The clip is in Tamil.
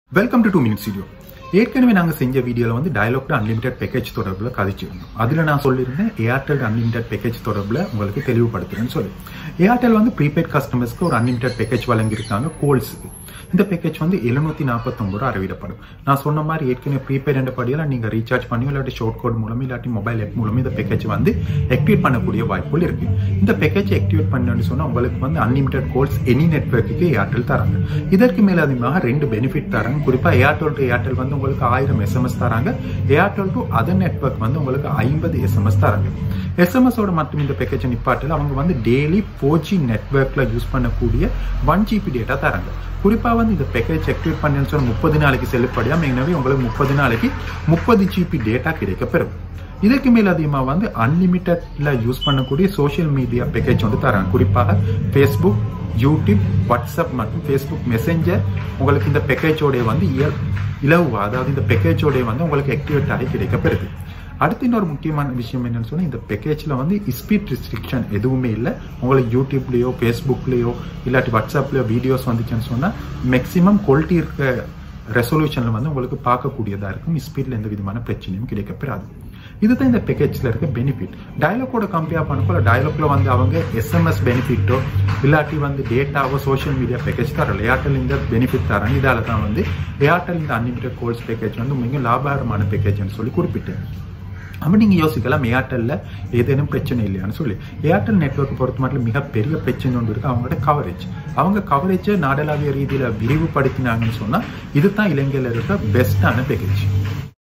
welcome to two minutes video ஏற்கனவே நாங்கள் செஞ்ச வீடியோவில் வந்து டயலாக்டு அன்லிமிடெட் பேக்கேஜ் தொடர்பில் கதைச்சிருந்தோம் அதில் நான் சொல்லியிருந்தேன் ஏர்டெல் அன்லிமிடெட் பேக்கேஜ் தொடர்பில் உங்களுக்கு தெளிவுபடுத்துறேன்னு சொல்லி ஏர்டெல் வந்து ப்ரீபெய்ட் கஸ்டமர்ஸ்க்கு ஒரு அன்லிமிடெட் பேக்கேஜ் வழங்கியிருக்காங்க கோல்ஸுக்கு இந்த பேக்கேஜ் வந்து எழுநூத்தி நாற்பத்தொம்பது ரூபா அறிவிடப்படும் நான் சொன்ன மாதிரி ஏற்கனவே ப்ரீபெய்ட் என்ற படியில் நீங்கள் ரீசார்ஜ் பண்ணி இல்லாட்டி ஷார்ட் கோட் மூலம் இல்லாட்டி மொபைல் ஆப் மூலம் இந்த பேக்கேஜ் வந்து ஆக்டிவேட் பண்ணக்கூடிய வாய்ப்புகள் இருக்கு இந்த பேக்கேஜ் ஆக்டிவேட் பண்ணணும்னு சொன்னால் உங்களுக்கு வந்து அன்லிமிடெட் கோல்ஸ் எனி நெட்ஒர்க்குக்கு ஏர்டெல் தராங்க இதற்கு மேல அதிகமாக ரெண்டு பெனிஃபிட் தராங்க குறிப்பாக ஏர்டெல் டு ஏர்டெல் வந்து உங்களுக்கு ஆயிரம் எஸ்எம்எஸ் தராங்க ஏர்டெல் டு அதர் நெட்ஒர்க் வந்து உங்களுக்கு ஐம்பது எஸ்எம்எஸ் தராங்க எஸ்எம்எஸோட மட்டும் இந்த பேக்கேஜை நிப்பாட்டில் அவங்க வந்து டெய்லி ஃபோர் ஜி நெட்ஒர்க்ல யூஸ் பண்ணக்கூடிய ஒன் ஜிபி டேட்டா தராங்க குறிப்பாக வந்து இந்த பேக்கேஜ் ஆக்டிவேட் பண்ணி சொன்ன முப்பது நாளைக்கு செல்லுபடியாக எனவே உங்களுக்கு முப்பது நாளைக்கு முப்பது ஜிபி டேட்டா கிடைக்கப்பெறும் இதற்கு மேல் அதிகமாக வந்து அன்லிமிட்டட்ல யூஸ் பண்ணக்கூடிய சோஷியல் மீடியா பேக்கேஜ் வந்து தராங்க குறிப்பாக ஃபேஸ்புக் யூடியூப் வாட்ஸ்அப் மற்றும் ஃபேஸ்புக் மெசேஞ்சர் உங்களுக்கு இந்த பேக்கேஜோடைய வந்து இயல் இலவா அதாவது இந்த பேக்கேஜோடைய வந்து உங்களுக்கு ஆக்டிவேட் ஆகி கிடைக்கப்பெறுது அடுத்து இன்னொரு முக்கியமான விஷயம் என்னன்னு சொன்னா இந்த பேக்கேஜ்ல வந்து ஸ்பீட் ரெஸ்ட்ரிக்ஷன் எதுவுமே இல்லை உங்களுக்கு யூடியூப்லயோ ஃபேஸ்புக்லயோ இல்லாட்டி வாட்ஸ்அப்லயோ வீடியோஸ் வந்துச்சுன்னு சொன்னா மேக்சிமம் குவாலிட்டி இருக்க ரெசல்யூஷன்ல வந்து உங்களுக்கு பார்க்கக்கூடியதா இருக்கும் ஸ்பீட்ல எந்த விதமான பிரச்சனையும் கிடைக்கப்பெறாது இதுதான் இந்த பேக்கேஜ்ல இருக்க பெனிஃபிட் டயலாக்கோட கம்பேர் பண்ணப்போ டயலாக்ல வந்து அவங்க எஸ்எம்எஸ் பெனிஃபிட்டோ இல்லாட்டி வந்து டேட்டாவோ சோஷியல் மீடியா பேக்கேஜ் தரல ஏர்டெல் இந்த பெனிஃபிட் தராங்க இதால தான் வந்து ஏர்டெல் இந்த அன்லிமிடெட் கோல்ஸ் பேக்கேஜ் வந்து மிக லாபகரமான பேக்கேஜ்னு சொல்லி குறிப்பிட்டேன் அப்போ நீங்கள் யோசிக்கலாம் ஏர்டெல்ல ஏதேனும் பிரச்சனை இல்லையான்னு சொல்லி ஏர்டெல் நெட்ஒர்க் பொறுத்த மட்டும் மிகப்பெரிய பிரச்சனை ஒன்று இருக்கு அவங்களோட கவரேஜ் அவங்க கவரேஜை நாடளாவிய ரீதியில் விரிவுபடுத்தினாங்கன்னு சொன்னால் இதுதான் இலங்கையில் இருக்க பெஸ்ட்டான பேக்கேஜ்